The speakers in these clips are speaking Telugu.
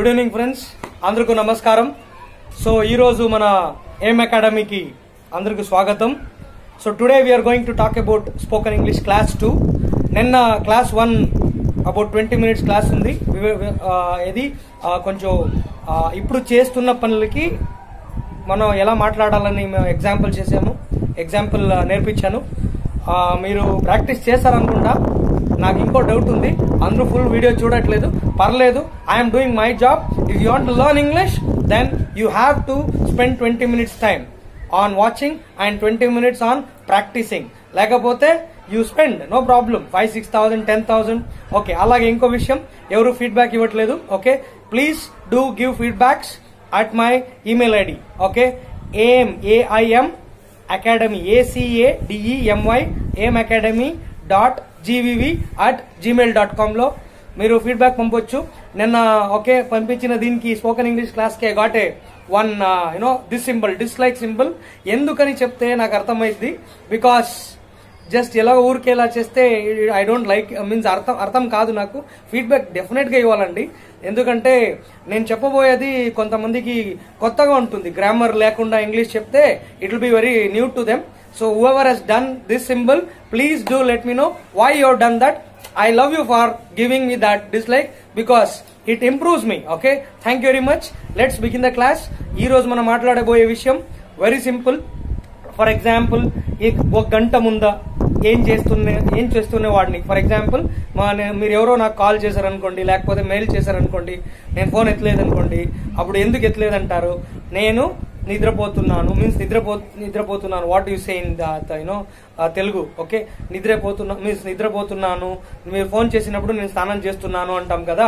గుడ్ ఈవినింగ్ ఫ్రెండ్స్ అందరికీ నమస్కారం సో ఈరోజు మన ఏం అకాడమీకి అందరికీ స్వాగతం so today we're going to talk about spoken English class two నిన్న class one about twenty minutes class ఉంది వి- వి- ఆ, ఇది ఆ, కొంచెం ఆ, ఇప్పుడు చేస్తున్న పనులకి మనం ఎలా మాట్లాడాలని మేము ఎగ్జాంపుల్ చేసాము ఎగ్జాంపుల్ నేర్పించాను ఆ, మీరు ప్రాక్టీస్ చేస్తారనుకుంటా నాకు ఇంకో డౌట్ ఉంది అందరూ ఫుల్ వీడియో చూడట్లేదు పర్లేదు I'm doing my job if you want learn English then you have to spend twenty minutes time on watching and twenty minutes on practising లేకపోతే you spend no problem five six thousand ten thousand okay అలాగే ఇంకో విషయం ఎవరు ఫీడ్బ్యాక్ ఇవ్వట్లేదు okay please do give feedbacks at my email ID okay aim A I M academy A C A D E M Y aim academy dot G V V at Gmail dot కామ్లో మీరు ఫీడ్బ్యాక్ పంపొచ్చు నిన్న ఓకే పంపించిన దీనికి స్పోకెన్ ఇంగ్లీష్ క్లాస్కే got one you know this symbol dislike symbol ఎందుకని చెప్తే నాకు అర్థమైంది బికాస్ జస్ట్ ఎలా ఊరికే ఇలా చేస్తే ఐ డోంట్ లైక్ మీన్స్ అర్థం అర్థం కాదు నాకు ఫీడ్బ్యాక్ డెఫినెట్ గా ఇవ్వాలండి ఎందుకంటే నేను చెప్పబోయేది కొంతమందికి కొత్తగా ఉంటుంది గ్రామర్ లేకుండా ఇంగ్లీష్ చెప్తే it will be very new to them so whoever he's done this symbol please do let me know why you done that I love you for giving me that dislike because it improves me okay thank you very much let's begin the class ఈ రోజు మనం మాట్లాడబోయే విషయం వెరీ సింపుల్ ఫర్ ఎగ్జాంపుల్ ఒక గంట ముందా ఏం చేస్తున్నే ఏం చేస్తున్నే వాడిని ఫర్ ఎగ్జాంపుల్ మా నే- మీరు ఎవరో నాకు కాల్ చేశారనుకోండి లేకపోతే మెయిల్ చేశారనుకోండి నేను ఫోన్ ఎత్తలేదనుకోండి అప్పుడు ఎందుకు ఎత్తలేదంటారు నేను నిద్రపోతున్నాను మీన్స్ నిద్రపో నిద్రపోతున్నాను what you say in you know Telugu okay నిద్రపోతున్నా మీన్స్ నిద్రపోతున్నాను మీరు ఫోన్ చేసినప్పుడు నేను స్నానం చేస్తున్నాను అంటాం కదా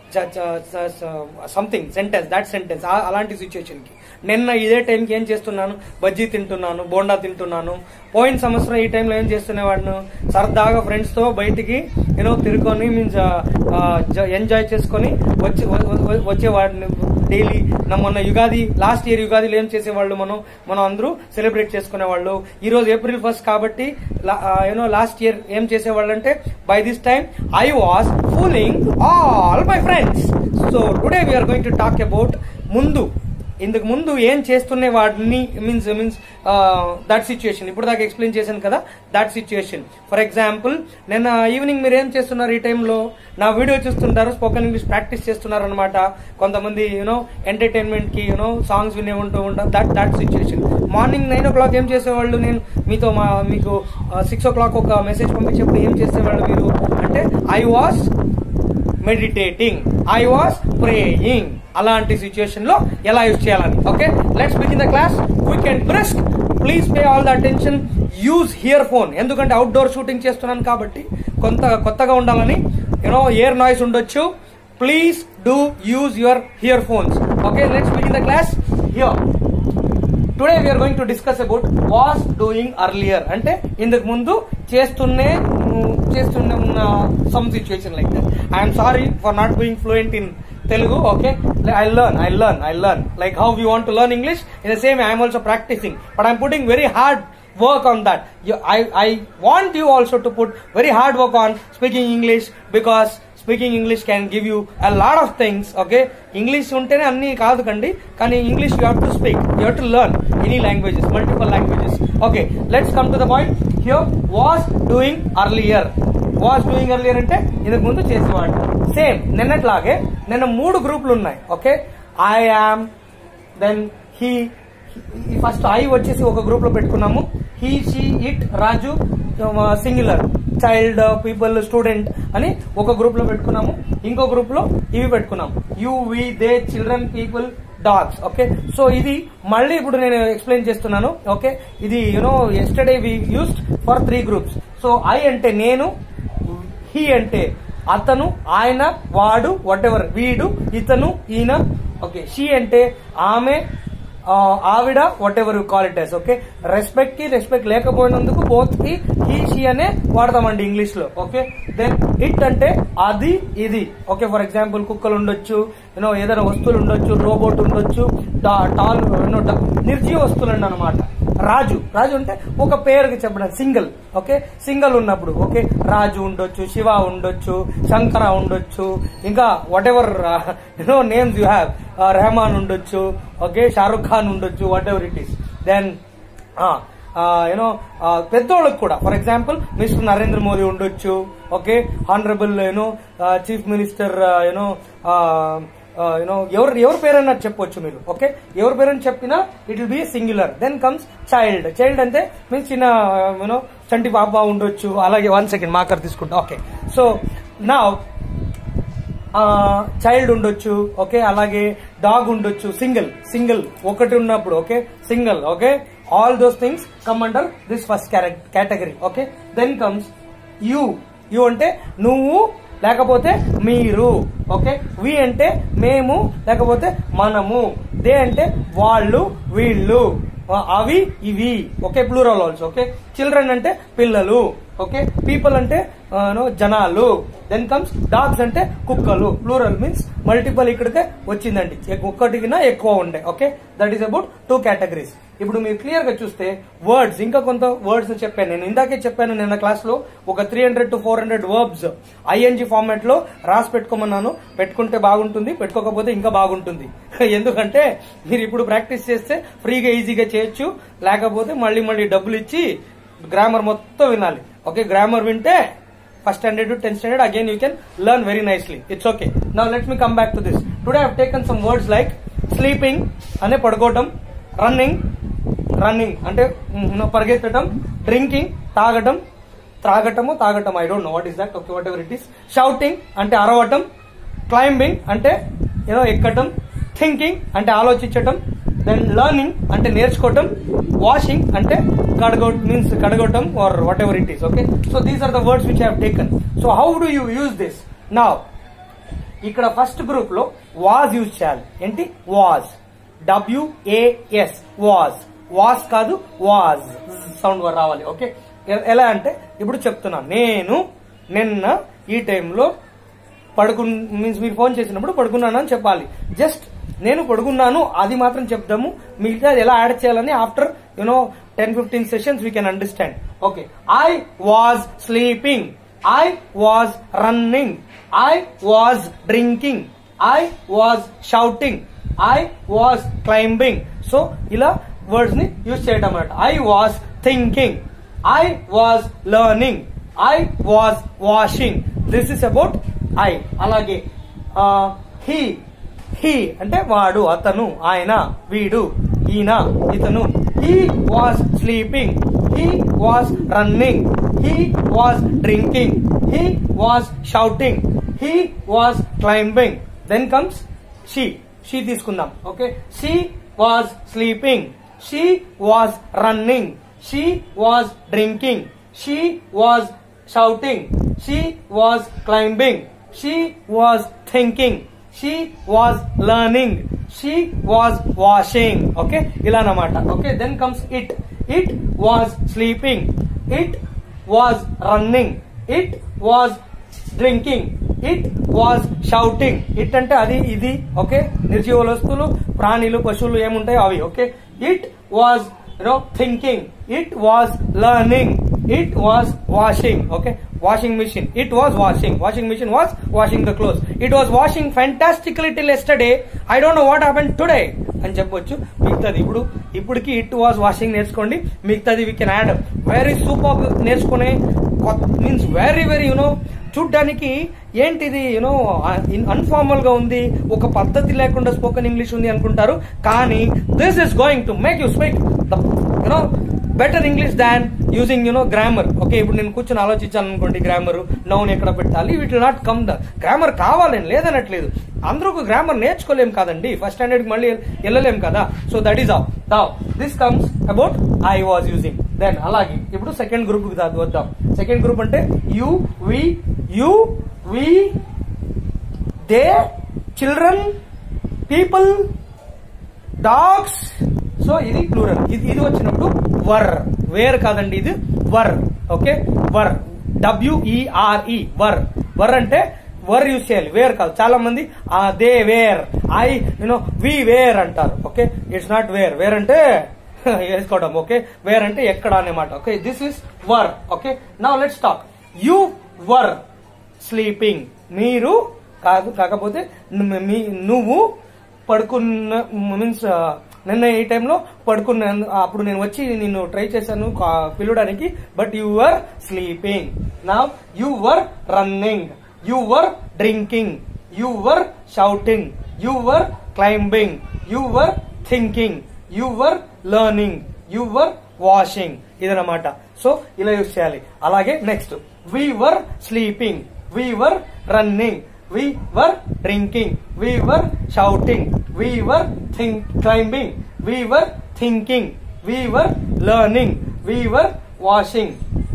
సంథింగ్ సెంటెన్స్ దాట్ సెంటెన్స్ అలాంటి సిచ్యుయేషన్ కి నిన్న ఇదే టైంకి ఏం చేస్తున్నాను బజ్జీ తింటున్నాను బోండా తింటున్నాను పోయిన సంవత్సరం ఈ టైంలో ఏం చేస్తునేవాడిను సరదాగా ఫ్రెండ్స్ తో బయటికి యూనో తిరుకొని మీన్స్ ఎంజాయ్ చేసుకొని వచ్చి వ- వ- వచ్చేవాడిని డైలీ మొన్న యుగాది లాస్ట్ ఇయర్ యుగాదిలో ఏం చేసేవాళ్ళు మనం మనం అందరూ సెలబ్రేట్ చేసుకునేవాళ్ళు ఈ రోజు ఏప్రిల్ ఫస్ట్ కాబట్టి యూనో లాస్ట్ ఇయర్ ఏం చేసేవాళ్ళు అంటే by this time I was fooling all my friends so today we're going to talk about ముందు ఇందుకు ముందు ఏం చేస్తున్నే వాడిని మీన్స్ మీన్స్ దట్ సిచ్యుయేషన్ ఇప్పుడు దాకా ఎక్స్ప్లెయిన్ చేశాను కదా దట్ సిచ్యుయేషన్ ఫర్ ఎగ్జాంపుల్ నిన్న ఈవినింగ్ మీరు ఏం చేస్తున్నారు ఈ టైంలో నా వీడియో చూస్తుంటారు స్పోకెన్ ఇంగ్లీష్ ప్రాక్టీస్ చేస్తున్నారు అనమాట కొంతమంది యూనో ఎంటర్టైన్మెంట్ కి యూనో సాంగ్స్ వినే ఉంటూ ఉంటారు that that situation morning nine o'clock ఏం చేసేవాళ్ళు నేను మీతో మా మీకు సిక్స్ ఓ క్లాక్ ఒక మెసేజ్ పంపించేప్పుడు ఏం చేసేవాళ్ళు మీరు అంటే I was meditating I was praying అలాంటి సిచ్యుయేషన్ లో ఎలా యూజ్ చేయాలని okay let's begin the class quick and brisk please pay all the attention use earphone ఎందుకంటే అవుట్డోర్ షూటింగ్ చేస్తున్నాను కాబట్టి కొంత కొత్తగా ఉండాలని యూనో ఎయిర్ నాయిస్ ఉండొచ్చు please do use your earphones okay let's begin the class here today we're going to discuss about was doing earlier అంటే ఇంతకు ముందు చేస్తున్నే ఉమ్, చేస్తున్న ఉన్న some situation like that I'm sorry for not being fluent in Telugu okay I learn I learn I learn like how you want to learn English in the same I'm also practising but I'm putting very hard work on that you, I, I want you also to put very hard work on speaking english because speaking English can give you a lot of things okay English ఉంటేనే అన్ని కాదు కండి కానీ English you have to speak you have to learn any languages multiple languages okay let's come to the point here was doing earlier was doing earlier అంటే ఇంతకు ముందు చేసేవాడు సేమ్ నిన్నట్లాగే నిన్న మూడు గ్రూపులు ఉన్నాయి okay I am then he first I వచ్చేసి ఒక గ్రూప్ లో పెట్టుకున్నాము he she it Raju singular child people student అని ఒక గ్రూప్ లో పెట్టుకున్నాము ఇంకో గ్రూప్ లో ఇవి పెట్టుకున్నాం you we they children people dogs okay so ఇది మళ్ళీ ఇప్పుడు నేను ఎక్స్ప్లెయిన్ చేస్తున్నాను ఓకే ఇది you know yesterday we used for three groups so I అంటే నేను హీ అంటే అతను ఆయన వాడు వాట్ ఎవర్ వీడు ఇతను ఈయన ఓకే షీ అంటే ఆమె ఆ, ఆవిడ whatever you call it as okay respect కి రెస్పెక్ట్ లేకపోయినందుకు బోత్ కి హీ షీ అనే వాడతామండి ఇంగ్లీష్ లో ఓకే దెన్ ఇట్ అంటే అది ఇది ఓకే ఫర్ ఎగ్జాంపుల్ కుక్కలు ఉండొచ్చు యూనో ఏదైనా వస్తువులు ఉండొచ్చు రోబోట్ ఉండొచ్చు డా- టాల్ యూనో డా- నిర్జీవ వస్తువులు అండి అనమాట రాజు రాజు అంటే ఒక పేరుకి చెప్పడం సింగిల్ ఓకే సింగిల్ ఉన్నప్పుడు ఓకే రాజు ఉండొచ్చు శివ ఉండొచ్చు శంకర ఉండొచ్చు ఇంకా whatever you know names you have Rahman ఉండొచ్చు ఓకే షారుఖ్ ఖాన్ ఉండొచ్చు whatever it is then you know పెద్దోళ్ళకి కూడా for example mister Narendra Modi ఉండొచ్చు okay honourable you know chief minister you know you know ఎవరు ఎవరి పేరైనా చెప్పొచ్చు మీరు ఓకే ఎవరి పేరైనా చెప్పినా it will be singular then comes child child అంటే మీన్స్ చిన్న యూనో చంటి బాబా ఉండొచ్చు అలాగే వన్ సెకండ్ మాకర్ తీసుకుంటా ఓకే సో నా చైల్డ్ ఉండొచ్చు ఓకే అలాగే డాగ్ ఉండొచ్చు సింగిల్ సింగిల్ ఒకటి ఉన్నప్పుడు okay single okay all those things come under this first category okay then comes you you అంటే నువ్వు లేకపోతే మీరు ఓకే వి అంటే మేము లేకపోతే మనము దే అంటే వాళ్ళు వీళ్ళు ఆ, అవి ఇవి okay plural also okay children అంటే పిల్లలు ఓకే పీపుల్ అంటే ఆ, no, జనాలు దెన్ కమ్స్ డాగ్స్ అంటే కుక్కలు ప్లూరల్ మీన్స్ మల్టిపల్ ఇక్కడికే వచ్చిందండి ఎక్- ఒక్కటికినా ఎక్కువ ఉండే okay that is about two categories ఇప్పుడు మీరు క్లియర్ గా చూస్తే వర్డ్స్ ఇంకా కొంత వర్డ్స్ చెప్పాను నేను ఇందాకే చెప్పాను నిన్న క్లాస్ లో ఒక three hundred to four hundred verbs I N G format లో రాసి పెట్టుకోమన్నాను పెట్టుకుంటే బాగుంటుంది పెట్టుకోకపోతే ఇంకా బాగుంటుంది ఎందుకంటే మీరు ఇప్పుడు ప్రాక్టీస్ చేస్తే ఫ్రీగా ఈజీగా చేయొచ్చు లేకపోతే మళ్ళీ మళ్ళీ డబ్బులు ఇచ్చి గ్రామర్ మొత్తం వినాలి ఓకే గ్రామర్ వింటే first standard to tenth standard again you can learn very nicely it's okay now let me come back to this today have taken some words like sleeping అనే పడుకోవటం రన్నింగ్ రన్నింగ్ అంటే మ్, పరిగెత్తడం డ్రింకింగ్ తాగటం త్రాగటము తాగటం I don't know what is that okay whatever it is shouting అంటే అరవటం క్లైంబింగ్ అంటే ఏదో ఎక్కటం థింకింగ్ అంటే ఆలోచించటం దెన్ లర్నింగ్ అంటే నేర్చుకోవటం వాషింగ్ అంటే కడగ మీన్స్ కడగటం or whatever it is okay so these are the words which have taken so how do you use this నా ఇక్కడ ఫస్ట్ గ్రూప్ లో వాజ్ యూజ్ చేయాలి ఏంటి వాజ్ డబ్ల్యూఏఎస్ వాజ్ వాజ్ కాదు వాజ్ సౌండ్ రావాలి ఓకే ఎ- ఎలా అంటే ఇప్పుడు చెప్తున్నా నేను నిన్న ఈ టైంలో పడుకు మీన్స్ మీరు ఫోన్ చేసినప్పుడు పడుకున్నాను అని చెప్పాలి జస్ట్ నేను పడుకున్నాను అది మాత్రం చెప్దాము మిగతా ఎలా యాడ్ చేయాలని after you know ten fifteen sessions we can understand okay I was sleeping I was running I was drinking I was shouting I was climbing so ఇలా వర్డ్స్ ని యూజ్ చేయడం అన్నమాట I was thinking I was learning I was washing this is about I అలాగే హీ హీ అంటే వాడు అతను ఆయన వీడు ఈయన ఇతను he was sleeping he was running he was drinking he was shouting he was climbing then comes she she తీసుకుందాం okay she was sleeping she was running she was drinking she was shouting. She was climbing. She was thinking. She was learning. She was washing. Okay? ఇలా అన్నమాట okay then comes it it was sleeping it was running it was drinking it was shouting it అంటే అది ఇది ఓకే నిర్జీవ వస్తువులు ప్రాణులు పశువులు ఏముంటాయో అవి okay it was you know thinking it was learning it was washing okay washing machine it was washing washing machine was washing the cloth it was washing fantastically till yesterday I don't know what happen today అని చెప్పొచ్చు మిగతాది ఇప్పుడు ఇప్పటికి ఇట్ వాజ్ వాషింగ్ నేర్చుకోండి మిగతాది we can add very super నేర్చుకునే మీన్స్ వెరీ వెరీ యునో చూడ్డానికి ఏంటిది యూనో అన్ఫార్మల్ గా ఉంది ఒక పద్ధతి లేకుండా స్పోకెన్ ఇంగ్లీష్ ఉంది అనుకుంటారు కానీ this is going to make you speak you know better English than using you know grammar okay ఇప్పుడు నేను కూర్చొని ఆలోచించాను అనుకోండి గ్రామర్ నౌన్ ఎక్కడ పెట్టాలి it will not come the grammar కావాలని లేదనట్లేదు అందరూ గ్రామర్ నేర్చుకోలేం కాదండి ఫస్ట్ స్టాండర్డ్ కి మళ్ళీ వెళ్ళలేం కదా so that is though this comes about I was using then అలాగే ఇప్పుడు సెకండ్ గ్రూప్ కి దా- వద్దాం సెకండ్ గ్రూప్ అంటే you we you we they children people dogs so ఇది ప్లూరల్ ఇది ఇది వచ్చినప్పుడు వర్ వేర్ కాదండి ఇది వర్ ఓకే వర్ డబ్ల్యూఈఆర్ఈ వర్ వర్ అంటే వర్ యూజ్ చేయాలి వేర్ కాదు చాలా మంది they where I you know we where అంటారు okay it's not where wear అంటే వేసుకోవడం ఓకే వేర్ అంటే ఎక్కడ అన్నమాట okay this is were okay now let's talk you were sleeping మీరు కాదు కాకపోతే ను- మీ నువ్వు పడుకున్న మీన్స్ నిన్న ఈ టైంలో పడుకున్న అప్పుడు నేను వచ్చి నిన్ను ట్రై చేశాను కా- పిలవడానికి బట్ యు వర్ స్లీపింగ్ నా you were running you were drinking you were shouting you were climbing you were thinking you were learning you were washing ఇదనమాట సో ఇలా యూస్ చేయాలి అలాగే next we were sleeping we were running we were drinking we were shouting we were think climbing we were thinking we were learning we were washing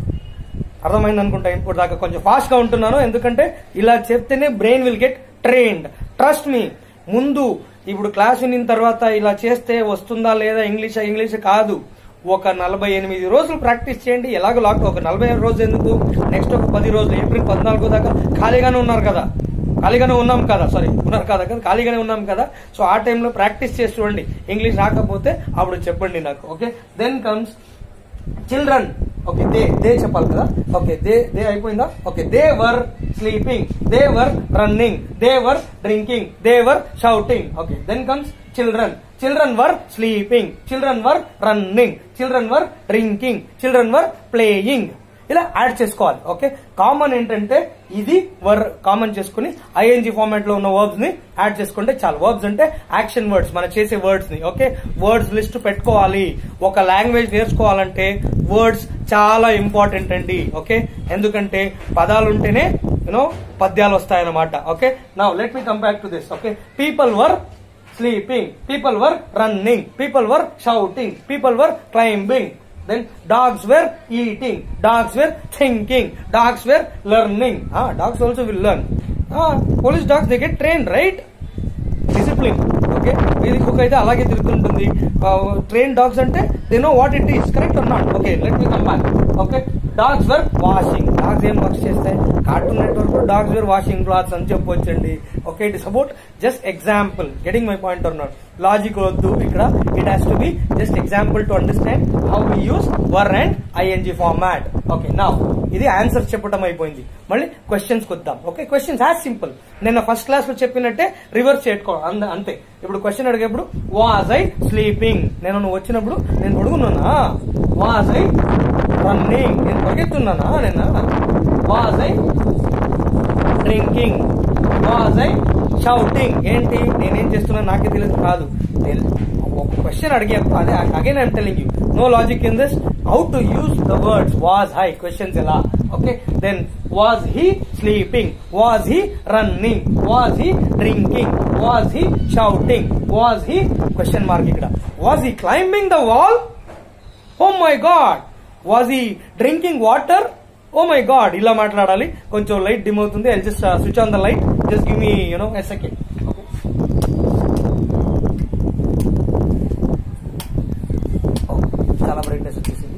అర్థమైంది అనుకుంటా ఇప్పుడు దాకా కొంచెం ఫాస్ట్ గా ఉంటున్నాను ఎందుకంటే ఇలా చెప్తేనే brain will get trained trust me ముందు ఇప్పుడు క్లాస్ వినిన తర్వాత ఇలా చేస్తే వస్తుందా లేదా ఇంగ్లీష్ ఇంగ్లీష్ కాదు ఒక నలభై ఎనిమిది రోజులు ప్రాక్టీస్ చేయండి ఎలాగో లాక్ ఒక నలభై ఏడు రోజులు ఎందుకు నెక్స్ట్ ఒక పది రోజులు ఏప్రిల్ పద్నాలుగో దాకా ఖాళీగానే ఉన్నారు కదా ఖాళీగానే ఉన్నాం కదా సారీ ఉన్నారు కదా కదా ఖాళీగానే ఉన్నాం కదా సో ఆ టైంలో ప్రాక్టీస్ చేసి చూడండి ఇంగ్లీష్ రాకపోతే అప్పుడు చెప్పండి నాకు okay then comes children okay they they చెప్పాలి కదా ఓకే దే దే అయిపోయిందా okay they were sleeping they were running they were drinking they were shouting okay then comes children children were sleeping children were running children were drinking children were playing ఇలా యాడ్ చేసుకోవాలి ఓకే కామన్ ఏంటంటే ఇది వర్ కామన్ చేసుకుని ఐఎన్జి ఫార్మాట్ లో ఉన్న వర్బ్స్ ని యాడ్ చేసుకుంటే చాలు వర్బ్స్ అంటే యాక్షన్ వర్డ్స్ మనం చేసే వర్డ్స్ ని ఓకే వర్డ్స్ లిస్ట్ పెట్టుకోవాలి ఒక లాంగ్వేజ్ నేర్చుకోవాలంటే వర్డ్స్ చాలా ఇంపార్టెంట్ అండి ఓకే ఎందుకంటే పదాలు ఉంటేనే యూనో పద్యాలు వస్తాయన్నమాట okay now let me come back to this okay people were sleeping people were running people were shouting people were climbing then dogs were eating dogs were thinking dogs were learning ah dogs also will learn ah police dogs they get trained right discipline okay ఇది కుక్ అయితే అలాగే తిరుగుతుంటుంది ట్రైన్ డాగ్స్ అంటే they know what it is correct or not okay let me come back okay dogs were washing dogs ఏం వర్క్ చేస్తాయి cartoon network dogs were washing clothes అని చెప్పొచ్చండి okay it is about just example getting my point or not logic వద్దు ఇక్కడ it has to be just example to understand how we use were and ING format okay నా ఇది ఆన్సర్ చెప్పడం అయిపోయింది మళ్ళీ క్వశ్చన్స్ కొద్దాం ఓకే క్వశ్చన్స్ యాజ్ సింపుల్ నిన్న ఫస్ట్ క్లాస్ లో చెప్పినట్టే రివర్స్ చేసుకో అంద- అంతే ఇప్పుడు క్వశ్చన్ అడిగేప్పుడు వాజ్ ఐ స్లీపింగ్ నేను నువ్వు వచ్చినప్పుడు నేను పడుకున్నానా వాజ్ ఐ రన్నింగ్ నేను పరిగెత్తున్నానా నిన్న was I drinking was I shouting ఏంటి నేనేం చేస్తున్నా నాకే తెలియదు కాదు నేను ఒక క్వశ్చన్ అడిగే అదే again I'm telling you no logic in this how to use the words was I questions ఎలా okay then was he sleeping was he running was he drinking was he shouting was he question mark ఇక్కడ was he climbing the wall oh my God was he drinking water oh my God ఇలా మాట్లాడాలి కొంచెం లైట్ డిమ్ అవుతుంది I just switch on the light just give me you know a second చాలా బ్రైట్నెస్ వచ్చేసింది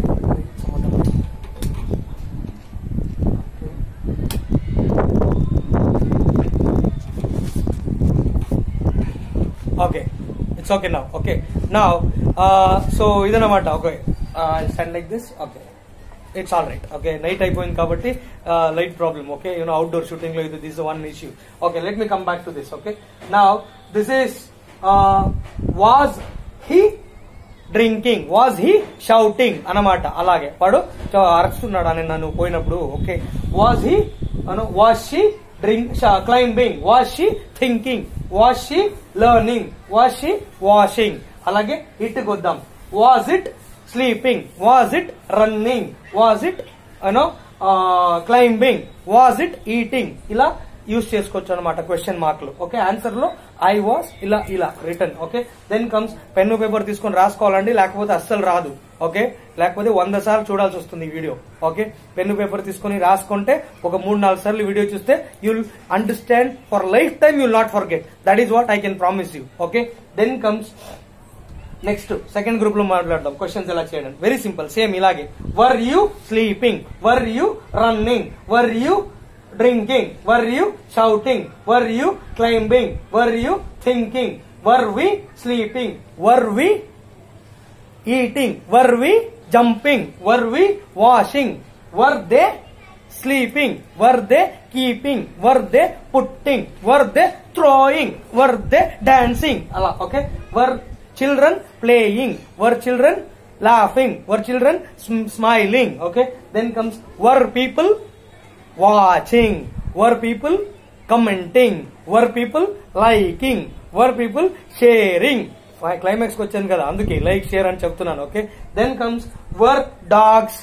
okay it's okay now okay now so ఇదన్నమాట okay stand like this okay it's all right okay night అయిపోయింది కాబట్టి light problem okay you know outdoor shooting లో ఇది this one issue okay let me come back to this okay now this is was he drinking was he shouting అన్నమాట అలాగే వాడు చ- అరుస్తున్నాడు అని నన్ను పోయినప్పుడు okay was he was she drink climbing was she thinking was she learning was she washing అలాగే ఇటుకు వద్దాం was it sleeping was it running was it you know climbing was it eating ఇలా యూస్ చేసుకోవచ్చు అనమాట క్వశ్చన్ మార్కులు ఓకే ఆన్సర్ లో ఐ వాస్ ఇలా ఇలా return okay then comes pen paper తీసుకొని రాసుకోవాలండి లేకపోతే అస్సలు రాదు ఓకే లేకపోతే వంద సార్లు చూడాల్సి వస్తుంది ఈ వీడియో ఓకే పెన్ను పేపర్ తీసుకొని రాసుకుంటే ఒక మూడు నాలుగు సార్లు వీడియో చూస్తే you'll understand for lifetime you'll not forget that is what I can promise you okay then comes next second group లో మాట్లాడదాం క్వశ్చన్స్ ఎలా చేయడం వెరీ సింపుల్ సేమ్ ఇలాగే were you sleeping were you running were you drinking were you shouting were you climbing were you thinking were we sleeping were we eating were we jumping were we washing were they sleeping were they keeping were they putting were they throwing were they dancing అలా okay were children playing were children laughing were children sm- smiling okay then comes were people watching were people commenting were people liking were people sharing climax కి వచ్చాను కదా అందుకే లైక్ షేర్ అని చెప్తున్నాను okay then comes were dogs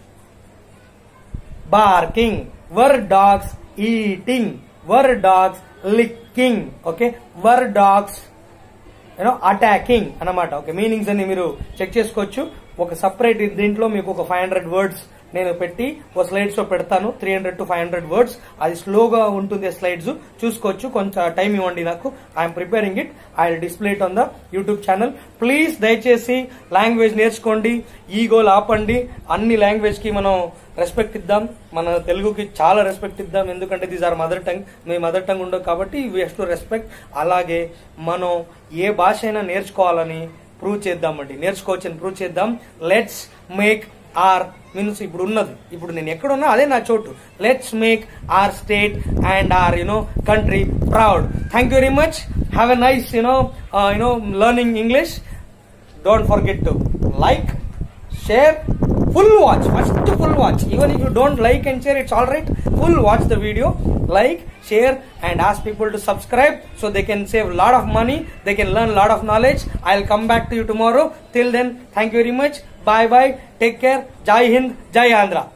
barking were dogs eating were dogs licking okay were dogs you know attacking అన్నమాట ఓకే మీనింగ్స్ అన్ని మీరు చెక్ చేసుకోవచ్చు ఒక సపరేట్ దీంట్లో మీకు ఒక ఫైవ్ హండ్రెడ్ వర్డ్స్ నేను పెట్టి ఒక స్లైడ్స్ లో పెడతాను three hundred to five hundred words అది స్లోగా ఉంటుంది స్లైడ్స్ చూసుకోవచ్చు కొంచెం టైం ఇవ్వండి నాకు I'm preparing it I display it on the YouTube channel please దయచేసి లాంగ్వేజ్ నేర్చుకోండి ఈగోలు ఆపండి అన్ని లాంగ్వేజ్ కి మనం రెస్పెక్ట్ ఇద్దాం మన తెలుగుకి చాలా రెస్పెక్ట్ ఇద్దాం ఎందుకంటే దీస్ ఆర్ మదర్ టంగ్ మీ మదర్ టంగ్ ఉండవు కాబట్టి వీ హెస్ టు రెస్పెక్ట్ అలాగే మనం ఏ భాష అయినా నేర్చుకోవాలని ప్రూవ్ చేద్దామండి నేర్చుకోవచ్చని ప్రూవ్ చేద్దాం లెట్స్ మేక్ ఆర్ మీన్స్ ఇప్పుడు ఉన్నది ఇప్పుడు నేను ఎక్కడున్నా అదే నా చోటు let's make our state and our you know country proud thank you very much have a nice you know you know learning English don't forget to like share full watch first full watch even if you don't like and share it's all right full watch the video like share and ask people to subscribe so they can save a lot of money they can learn a lot of knowledge i'll come back to you tomorrow till then thank you very much bye bye take care jai hind jai andhra